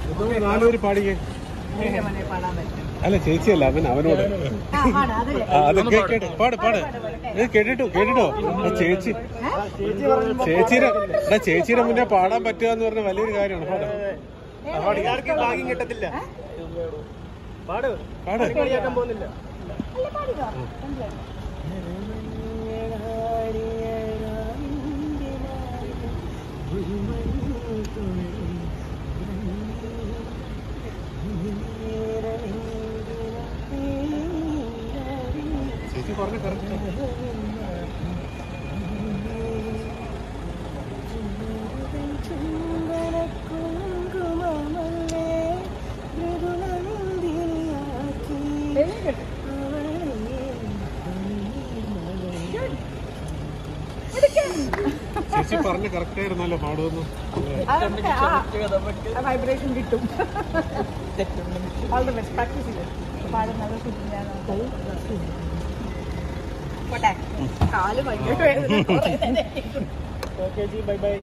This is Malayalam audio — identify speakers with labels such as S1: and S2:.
S1: നാലുപേര് പാടിക്കേ
S2: എന്റെ മോനെ പാടാൻ പറ്റും
S1: അല്ല ചേച്ചിയല്ല അവൻ അവനോട്
S2: ആ, പാടാം, അതല്ലേ.
S1: ആ, അത് കേ- കേട്ട് പാട് പാട് ഇത് കേട്ടിട്ടോ കേട്ടിട്ടോ ആ, ചേച്ചി ചേച്ചിയുടെ എടാ ചേച്ചിയുടെ മുന്നേ പാടാൻ പറ്റുക എന്ന് പറഞ്ഞ വലിയൊരു കാര്യമാണ് പാട്
S3: എല്ലാവർക്കും ഭാഗ്യം കിട്ടത്തില്ല പാട്
S1: പാട്
S3: കളിയാക്കാൻ പോകുന്നില്ല
S2: അല്ല, പാടിക്കോ. എന്ത്?
S1: ചേച്ചി പറഞ്ഞ കറക്റ്റ്
S2: Very good.
S1: ചേച്ചി പറഞ്ഞ കറക്റ്റ് ആയിരുന്നല്ലോ പാടുമെന്ന്
S2: അതൊക്കെ ആ വൈബ്രേഷൻ കിട്ടും ഓൾ ദ ബെസ്റ്റ് പ്രാക്ടീസ് ചെയ്തു പാടുന്നത് പോട്ടെ കാല് ഭയങ്കര വേദന കുറേ നേരം
S3: ഓക്കെ ജി ബൈ ബൈ